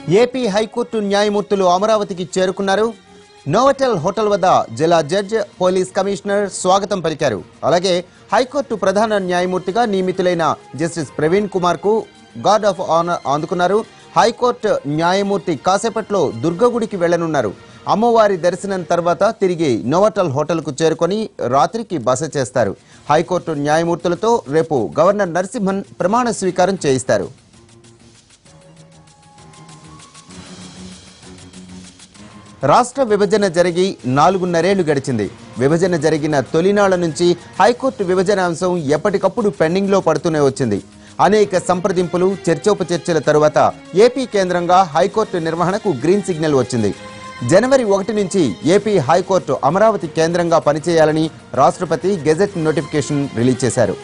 AP high court న్యాయమూర్తులు అమరావతికి చేరుకున్నారు నోవటెల్ హోటల్ వద్ద జిల్లా జడ్జ్ పోలీస్ కమిషనర్ స్వాగతం పలికారు అలాగే హైకోర్టు ప్రధాన న్యాయమూర్తిగా నియమితులైన జస్టిస్ ప్రవీణ్ కుమార్ కు గార్డ్ ఆఫ్ ఆనర్ అందుకున్నారు హైకోర్టు న్యాయమూర్తి కాసేపట్లో దుర్గగుడికి వెళ్లనున్నారు అమ్మవారి దర్శనం తర్వాత తిరిగి నోవటల్ హోటల్కు చేరుకొని రాత్రికి బస చేస్తారు హైకోర్టు న్యాయమూర్తులతో రేపు గవర్నర్ నరసింహన్ ప్రమాణ స్వీకారం చేయిస్తారు రాష్ట్ర విభజన జరిగి నాలుగున్నరేళ్లు గడిచింది విభజన జరిగిన తొలినాళ్ల నుంచి హైకోర్టు విభజన అంశం ఎప్పటికప్పుడు పెండింగ్లో పడుతూనే వచ్చింది అనేక సంప్రదింపులు చర్చోపచర్చల తరువాత ఏపీ కేంద్రంగా హైకోర్టు నిర్వహణకు గ్రీన్ సిగ్నల్ వచ్చింది జనవరి ఒకటి నుంచి ఏపీ హైకోర్టు అమరావతి కేంద్రంగా పనిచేయాలని రాష్ట్రపతి గెజెట్ నోటిఫికేషన్ రిలీజ్ చేశారు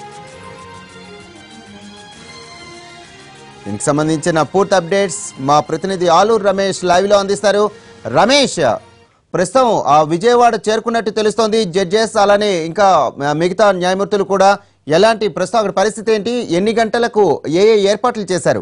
దీనికి సంబంధించిన పూర్తి అప్డేట్స్ మా ప్రతినిధి ఆలూరు రమేష్ లైవ్ లో అందిస్తారు రమేష్ ప్రస్తుతం ఆ విజయవాడ చేరుకున్నట్టు తెలుస్తోంది జడ్జెస్ అలానే ఇంకా మిగతా న్యాయమూర్తులు కూడా ఎలాంటి ప్రస్తుతం అక్కడ పరిస్థితి ఏంటి ఎన్ని గంటలకు ఏ ఏ ఏర్పాట్లు చేశారు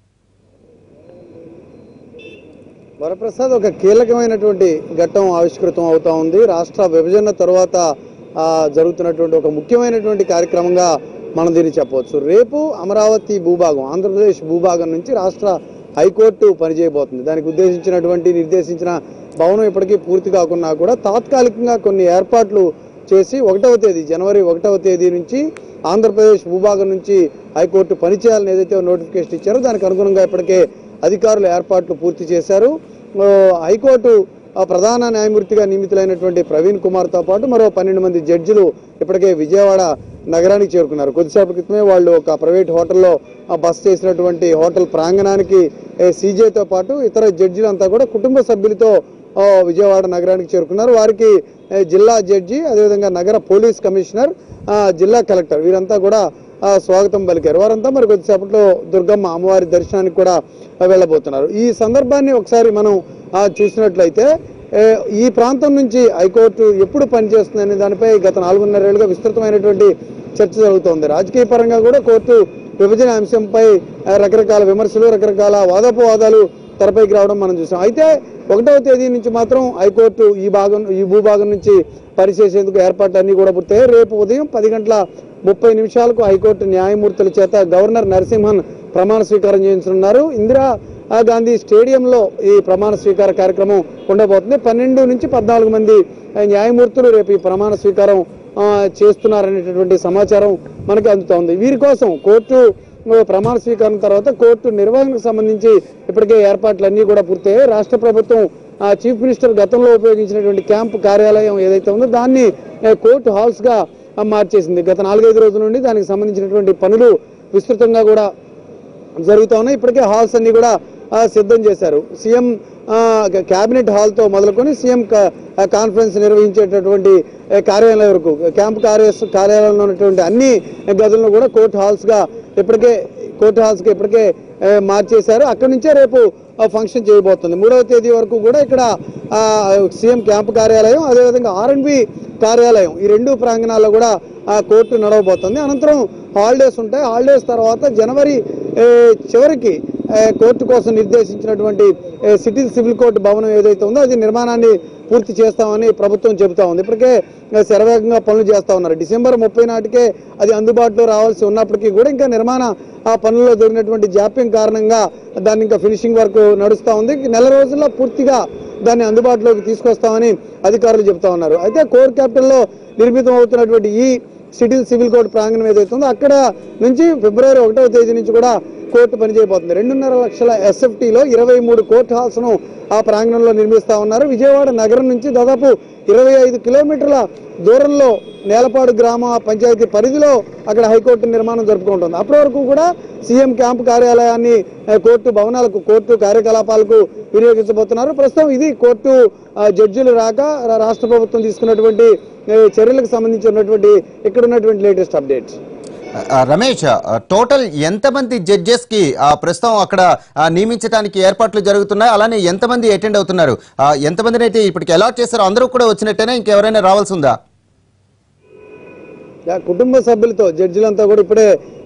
వరప్రసాద్ ఒక కీలకమైనటువంటి ఘట్టం ఆవిష్కృతం అవుతా ఉంది రాష్ట్ర విభజన తర్వాత ఆ, జరుగుతున్నటువంటి ఒక ముఖ్యమైనటువంటి కార్యక్రమంగా మనం దీన్ని చెప్పవచ్చు రేపు అమరావతి భూభాగం ఆంధ్రప్రదేశ్ భూభాగం నుంచి రాష్ట్ర హైకోర్టు పనిచేయబోతుంది దానికి ఉద్దేశించినటువంటి నిర్దేశించిన భవనం ఇప్పటికీ పూర్తి కాకున్నా కూడా తాత్కాలికంగా కొన్ని ఏర్పాట్లు చేసి ఒకటవ తేదీ జనవరి ఒకటవ తేదీ నుంచి ఆంధ్రప్రదేశ్ భూభాగం నుంచి హైకోర్టు పనిచేయాలని ఏదైతే నోటిఫికేషన్ ఇచ్చారో దానికి అనుగుణంగా ఇప్పటికే అధికారులు ఏర్పాట్లు పూర్తి చేశారు ఓ, హైకోర్టు ఆ, ప్రధాన న్యాయమూర్తిగా నియమితులైనటువంటి ప్రవీణ్ కుమార్తో పాటు మరో పన్నెండు మంది జడ్జిలు ఇప్పటికే విజయవాడ నగరానికి చేరుకున్నారు కొద్దిసేపటి క్రితమే వాళ్ళు ఒక ప్రైవేట్ హోటల్లో ఆ, బస చేసినటువంటి హోటల్ ప్రాంగణానికి సీజేతో పాటు ఇతర జడ్జిలంతా కూడా కుటుంబ సభ్యులతో ఆ, విజయవాడ నగరానికి చేరుకున్నారు వారికి ఏ, జిల్లా జడ్జి అదేవిధంగా నగర పోలీస్ కమిషనర్ ఆ, జిల్లా కలెక్టర్ వీరంతా కూడా ఆ, స్వాగతం పలికారు వారంతా మరి కొద్దిసేపట్లో దుర్గమ్మ అమ్మవారి దర్శనానికి కూడా ఆ, వెళ్ళబోతున్నారు ఈ సందర్భాన్ని ఒకసారి మనం ఆ, చూసినట్లయితే ఏ, ఈ ప్రాంతం నుంచి హైకోర్టు ఎప్పుడు పనిచేస్తుందనే దానిపై గత నాలుగున్నరేళ్లుగా విస్తృతమైనటువంటి చర్చ జరుగుతోంది రాజకీయ పరంగా కూడా కోర్టు విభజన అంశంపై ఆ, రకరకాల విమర్శలు రకరకాల వాదోపవాదాలు తెరపైకి రావడం మనం చూసాం అయితే ఒకటవ తేదీ నుంచి మాత్రం హైకోర్టు ఈ భాగం ఈ భూభాగం నుంచి పనిచేసేందుకు ఏర్పాట్లన్నీ కూడా పూర్తయ్యాయి రేపు ఉదయం పది గంటల ముప్పై నిమిషాలకు హైకోర్టు న్యాయమూర్తుల చేత గవర్నర్ నరసింహన్ ప్రమాణ స్వీకారం చేయించనున్నారు ఇందిరా ఆ, గాంధీ స్టేడియంలో ఈ ప్రమాణ స్వీకార కార్యక్రమం ఉండబోతుంది పన్నెండు నుంచి పద్నాలుగు మంది ఆ, న్యాయమూర్తులు రేపు ఈ ప్రమాణ స్వీకారం ఆ, చేస్తున్నారనేటటువంటి సమాచారం మనకి అందుతోంది వీరి కోసం కోర్టు ఆ, ప్రమాణ స్వీకారం తర్వాత కోర్టు నిర్వహణకు సంబంధించి ఇప్పటికే ఏర్పాట్లన్నీ కూడా పూర్తయ్యాయి రాష్ట్ర ప్రభుత్వం ఆ, చీఫ్ మినిస్టర్ గతంలో ఉపయోగించినటువంటి క్యాంప్ కార్యాలయం ఏదైతే ఉందో దాన్ని ఆ, కోర్టు హౌస్ గా ఆ, మార్చేసింది గత నాలుగైదు రోజుల నుండి దానికి సంబంధించినటువంటి పనులు విస్తృతంగా కూడా జరుగుతా ఉన్నాయి ఇప్పటికే హాల్స్ అన్ని కూడా ఆ, సిద్ధం చేశారు సీఎం ఆ, క- కేబినెట్ హాల్తో మొదలుకొని సీఎం క- ఆ, కాన్ఫరెన్స్ నిర్వహించేటటువంటి ఆ, కార్యాలయం వరకు క్యాంప్ కార్య కార్యాలయంలో ఉన్నటువంటి అన్ని గదులను కూడా కోర్ట్ హాల్స్ గా ఇప్పటికే కోర్ట్ హాల్స్ కి ఇప్పటికే ఆ, మార్చేశారు అక్కడి నుంచే రేపు ఆ, ఫంక్షన్ చేయబోతుంది మూడవ తేదీ వరకు కూడా ఇక్కడ ఆ, సీఎం క్యాంప్ కార్యాలయం అదేవిధంగా ఆర్ఎండ్బి కార్యాలయం ఈ రెండు ప్రాంగణాల్లో కూడా ఆ కోర్టు నడవబోతుంది అనంతరం హాలిడేస్ ఉంటాయి హాలిడేస్ తర్వాత జనవరి ఏ, చివరికి ఏ, కోర్టు కోసం నిర్దేశించినటువంటి ఏ, సిటీ సివిల్ కోర్టు భవనం ఏదైతే ఉందో అది నిర్మాణాన్ని పూర్తి చేస్తామని ప్రభుత్వం చెబుతా ఉంది ఇప్పటికే ఏ, శరవేగంగా పనులు చేస్తా ఉన్నారు డిసెంబర్ ముప్పై నాటికే అది అందుబాటులో రావాల్సి ఉన్నప్పటికీ కూడా ఇంకా నిర్మాణ ఆ పనుల్లో జరిగినటువంటి జాప్యం కారణంగా దాన్ని ఇంకా ఫినిషింగ్ వర్క్ నడుస్తూ ఉంది నెల రోజుల్లో పూర్తిగా దాన్ని అందుబాటులోకి తీసుకొస్తామని అధికారులు చెబుతా ఉన్నారు అయితే కోర్ క్యాపిటల్లో నిర్మితం అవుతున్నటువంటి ఈ సిటీ సివిల్ కోర్టు ప్రాంగణం ఏదైతే ఉందో అక్కడ నుంచి ఫిబ్రవరి ఒకటవ తేదీ నుంచి కూడా కోర్టు పనిచేయబోతుంది రెండున్నర లక్షల ఎస్ఎఫ్టీలో ఇరవై మూడు కోర్టు హాల్స్ ను ఆ ప్రాంగణంలో నిర్మిస్తా ఉన్నారు విజయవాడ నగరం నుంచి దాదాపు ఇరవై ఐదు కిలోమీటర్ల దూరంలో నేలపాడు గ్రామ పంచాయతీ పరిధిలో అక్కడ హైకోర్టు నిర్మాణం జరుపుకుంటుంది అప్పటి వరకు కూడా సీఎం క్యాంప్ కార్యాలయాన్ని ఆ, కోర్టు భవనాలకు కోర్టు కార్యకలాపాలకు వినియోగించబోతున్నారు ప్రస్తుతం ఇది కోర్టు ఆ, జడ్జిలు రాక రా- రాష్ట్ర ప్రభుత్వం తీసుకున్నటువంటి ఏ, చర్యలకు సంబంధించి ఉన్నటువంటి ఇక్కడ ఉన్నటువంటి లేటెస్ట్ అప్డేట్స్ ఆ, రమేష్ ఆ, టోటల్ ఎంతమంది జడ్జెస్ కి ఆ, ప్రస్తుతం అక్కడ ఆ, నియమించడానికి ఏర్పాట్లు జరుగుతున్నాయి అలానే ఎంతమంది అటెండ్ అవుతున్నారు ఆ, ఎంతమందిని అయితే ఇప్పటికి అలాట్ చేశారో అందరూ కూడా వచ్చినట్టేనా ఇంకెవరైనా రావాల్సి ఉందా యా, కుటుంబ సభ్యులతో జడ్జిలంతా కూడా ఇప్పుడే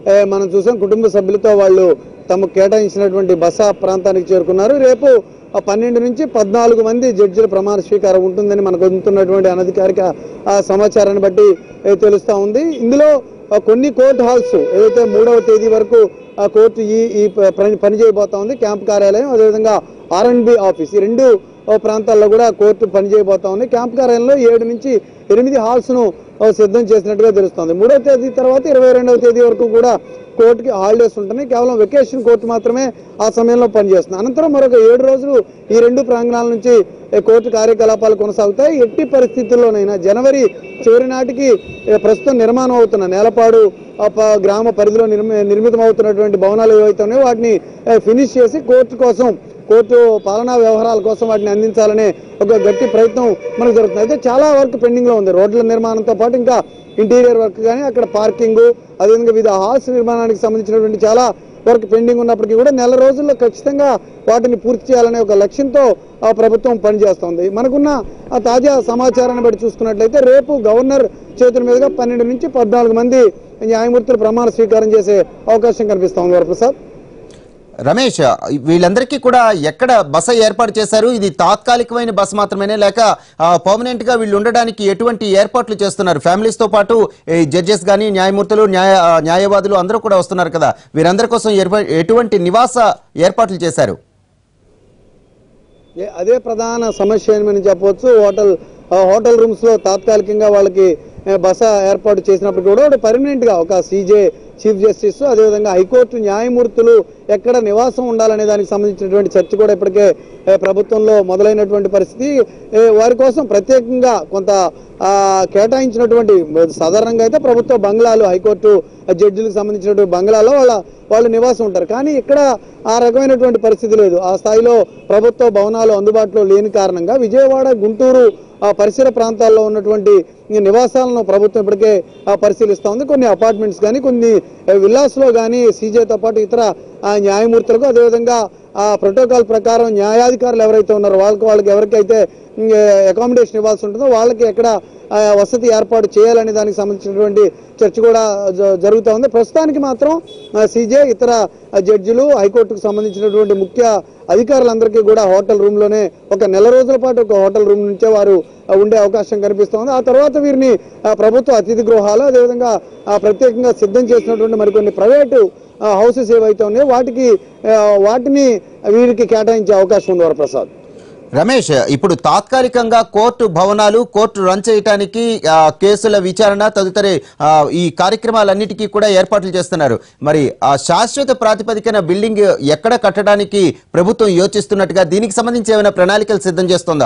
ఏ, మనం చూసాం కుటుంబ సభ్యులతో వాళ్ళు తమకు కేటాయించినటువంటి బస ప్రాంతానికి చేరుకున్నారు రేపు ఆ పన్నెండు నుంచి పద్నాలుగు మంది జడ్జిల ప్రమాణ స్వీకారం ఉంటుందని మనకు అందుతున్నటువంటి అనధికారిక ఆ, సమాచారాన్ని బట్టి ఏ, తెలుస్తా ఉంది ఇందులో ఆ, కొన్ని కోర్టు హాల్స్ ఏదైతే మూడవ తేదీ వరకు ఆ కోర్టు ఈ ఈ ప- పని పని చేయబోతా ఉంది క్యాంప్ కార్యాలయం అదేవిధంగా ఆర్ అండ్ బి ఆఫీస్ ఈ రెండు ఆ, ప్రాంతాల్లో కూడా కోర్టు పని చేయబోతా ఉంది క్యాంప్ కార్యాలయంలో ఏడు నుంచి ఎనిమిది హాల్స్ ను ఆ, సిద్ధం చేసినట్టుగా తెలుస్తోంది మూడవ తేదీ తర్వాత ఇరవై రెండవ తేదీ వరకు కూడా కోర్టుకి హాలిడేస్ ఉంటున్నాయి కేవలం వెకేషన్ కోర్టు మాత్రమే ఆ సమయంలో పనిచేస్తుంది అనంతరం మరొక ఏడు రోజులు ఈ రెండు ప్రాంగణాల నుంచి ఏ, కోర్టు కార్యకలాపాలు కొనసాగుతాయి ఎట్టి పరిస్థితుల్లోనైనా జనవరి చివరి నాటికి ఏ, ప్రస్తుతం నిర్మాణం అవుతున్న నేలపాడు ఆ, ప- గ్రామ పరిధిలో నిర్మి నిర్మితం అవుతున్నటువంటి భవనాలు ఏవైతే ఉన్నాయో వాటిని ఏ, ఫినిష్ చేసి కోర్టు కోసం కోర్టు పాలనా వ్యవహారాల కోసం వాటిని అందించాలనే ఒక గట్టి ప్రయత్నం మనకు జరుగుతుంది అయితే చాలా వర్క్ పెండింగ్ లో ఉంది రోడ్ల నిర్మాణంతో పాటు ఇంకా ఇంటీరియర్ వర్క్ కానీ అక్కడ పార్కింగ్ అదేవిధంగా వివిధ హాల్స్ నిర్మాణానికి సంబంధించినటువంటి చాలా వర్క్ పెండింగ్ ఉన్నప్పటికీ కూడా నెల రోజుల్లో ఖచ్చితంగా వాటిని పూర్తి చేయాలనే ఒక లక్ష్యంతో ఆ ప్రభుత్వం పనిచేస్తోంది మనకున్న ఆ తాజా సమాచారాన్ని బట్టి చూసుకున్నట్లయితే రేపు గవర్నర్ చేతుల మీదుగా పన్నెండు నుంచి పద్నాలుగు మంది న్యాయమూర్తులు ప్రమాణ స్వీకారం చేసే అవకాశం కనిపిస్తోంది వరప్రసాద్ రమేష్ వీళ్ళందరికీ కూడా ఎక్కడ బస ఏర్పాటు చేశారు ఇది తాత్కాలికమైన బస మాత్రమేనే లేక పర్మనెంట్ గా వీళ్ళు ఉండడానికి ఎటువంటి ఏర్పాట్లు చేస్తున్నారు ఫ్యామిలీస్ తో పాటు జడ్జెస్ గానీ న్యాయమూర్తులు న్యాయ ఆ, న్యాయవాదులు అందరూ కూడా వస్తున్నారు కదా వీరందరి కోసం ఏర్పా- ఎటువంటి నివాస ఏర్పాట్లు చేశారు ఏ- అదే ప్రధాన సమస్య అని మనం చెప్పవచ్చు హోటల్ ఆ హోటల్ రూమ్స్ లో తాత్కాలికంగా వాళ్ళకి ఏ, బస ఏర్పాటు చేసినప్పుడు కూడా ఒకటి పర్మనెంట్ గా ఒక సీజే చీఫ్ జస్టిస్ అదేవిధంగా హైకోర్టు న్యాయమూర్తులు ఎక్కడ నివాసం ఉండాలనే దానికి సంబంధించినటువంటి చర్చ కూడా ఇప్పటికే ఏ, ప్రభుత్వంలో మొదలైనటువంటి పరిస్థితి ఏ, వారి కోసం ప్రత్యేకంగా కొంత ఆ, కేటాయించినటువంటి సాధారణంగా అయితే ప్రభుత్వ బంగ్లాలు హైకోర్టు జడ్జిలకు సంబంధించినటువంటి బంగ్లాలో వాళ్ళ వాళ్ళు నివాసం ఉంటారు కానీ ఇక్కడ ఆ రకమైనటువంటి పరిస్థితి లేదు ఆ స్థాయిలో ప్రభుత్వ భవనాలు అందుబాటులో లేని కారణంగా విజయవాడ గుంటూరు ఆ పరిసర ప్రాంతాల్లో ఉన్నటువంటి ఈ నివాసాలను ప్రభుత్వం ఇప్పటికే ఆ, పరిశీలిస్తా ఉంది కొన్ని అపార్ట్మెంట్స్ కానీ కొన్ని విల్లాస్ లో కానీ సీజేతో పాటు ఇతర ఆ, న్యాయమూర్తులకు అదేవిధంగా ఆ ప్రోటోకాల్ ప్రకారం న్యాయాధికారులు ఎవరైతే ఉన్నారో వాళ్ళకి వాళ్ళకి ఎవరికైతే అకామిడేషన్ ఇవ్వాల్సి ఉంటుందో వాళ్ళకి ఎక్కడ ఆ, వసతి ఏర్పాటు చేయాలనే దానికి సంబంధించినటువంటి చర్చ కూడా జ- జరుగుతూ ఉంది ప్రస్తుతానికి మాత్రం సీజే ఇతర ఆ, జడ్జిలు హైకోర్టుకు సంబంధించినటువంటి ముఖ్య అధికారులందరికీ కూడా హోటల్ రూమ్ లోనే ఒక నెల రోజుల పాటు ఒక హోటల్ రూమ్ నుంచే వారు ఆ, ఉండే అవకాశం కనిపిస్తోంది ఆ తర్వాత వీరిని ఆ, ప్రభుత్వ అతిథి గృహాలు అదేవిధంగా ఆ, ప్రత్యేకంగా సిద్ధం చేసినటువంటి మరికొన్ని ప్రైవేటు హౌసెస్ ఏవైతే ఉన్నాయో వాటికి ఆ, వాటిని వీరికి కేటాయించే అవకాశం ఉంది వరప్రసాద్ రమేష్ ఇప్పుడు తాత్కాలికంగా కోర్టు భవనాలు కోర్టు రన్ చేయడానికి ఆ, కేసుల విచారణ తదుపరి ఆ, ఈ కార్యక్రమాలన్నిటికీ కూడా ఏర్పాట్లు చేస్తున్నారు మరి ఆ శాశ్వత ప్రాతిపదికన బిల్డింగ్ ఎక్కడ కట్టడానికి ప్రభుత్వం యోచిస్తున్నట్టుగా దీనికి సంబంధించి ఏమైనా ప్రణాళికలు సిద్ధం చేస్తుందా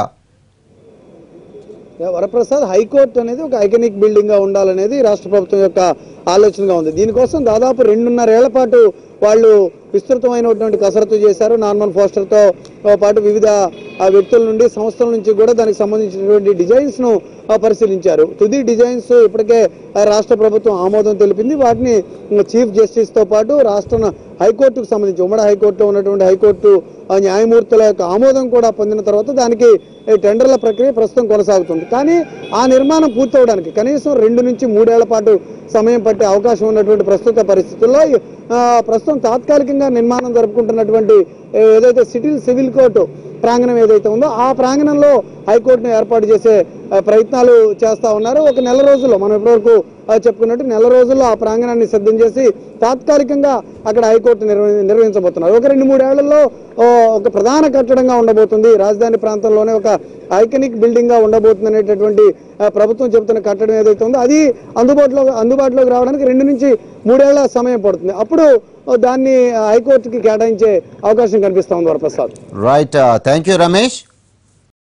యా, వరప్రసాద్ హైకోర్టు అనేది ఒక ఐకనిక్ బిల్డింగ్ గా ఉండాలనేది రాష్ట్ర ప్రభుత్వం యొక్క ఆలోచనగా ఉంది దీనికోసం దాదాపు రెండున్నరేళ్ల పాటు వాళ్ళు విస్తృతమైనటువంటి కసరత్తు చేశారు నార్మల్ ఫోస్టర్ తో పాటు వివిధ ఆ, వ్యక్తుల నుండి సంస్థల నుంచి కూడా దానికి సంబంధించినటువంటి డిజైన్స్ ను ఆ, పరిశీలించారు తుది డిజైన్స్ ఇప్పటికే ఆ, రాష్ట్ర ప్రభుత్వం ఆమోదం తెలిపింది వాటిని ఉమ్, చీఫ్ జస్టిస్ తో పాటు రాష్ట్ర హైకోర్టుకు సంబంధించి ఉమ్మడి హైకోర్టులో ఉన్నటువంటి హైకోర్టు ఆ, న్యాయమూర్తుల యొక్క ఆమోదం కూడా పొందిన తర్వాత దానికి ఈ టెండర్ల ప్రక్రియ ప్రస్తుతం కొనసాగుతుంది కానీ ఆ నిర్మాణం పూర్తవడానికి కనీసం రెండు నుంచి మూడేళ్ల పాటు సమయం పట్టే అవకాశం ఉన్నటువంటి ప్రస్తుత పరిస్థితుల్లో ఆ, ప్రస్తుతం తాత్కాలికంగా నిర్మాణం జరుపుకుంటున్నటువంటి ఏ, ఏదైతే సిటిల్ సివిల్ కోర్టు ప్రాంగణం ఏదైతే ఉందో ఆ ప్రాంగణంలో హైకోర్టును ఏర్పాటు చేసే ఆ, ప్రయత్నాలు చేస్తా ఉన్నారు ఒక నెల రోజుల్లో మనం ఇప్పటివరకు ఆ, చెప్పుకున్నట్టు నెల రోజుల్లో ఆ ప్రాంగణాన్ని సిద్ధం చేసి తాత్కాలికంగా అక్కడ హైకోర్టు నిర్వ- నిర్వహించబోతున్నారు ఒక రెండు మూడేళ్లలో ఓ, ఒక ప్రధాన కట్టడంగా ఉండబోతుంది రాజధాని ప్రాంతంలోనే ఒక ఐకనిక్ బిల్డింగ్ గా ఉండబోతుంది అనేటటువంటి ఆ, ప్రభుత్వం చెబుతున్న కట్టడం ఏదైతే ఉందో అది అందుబాటులో అందుబాటులోకి రావడానికి రెండు నుంచి మూడేళ్ల సమయం పడుతుంది అప్పుడు ఓ, దాన్ని హైకోర్టుకి కేటాయించే అవకాశం కనిపిస్తా ఉంది Varaprasad right thank you Ramesh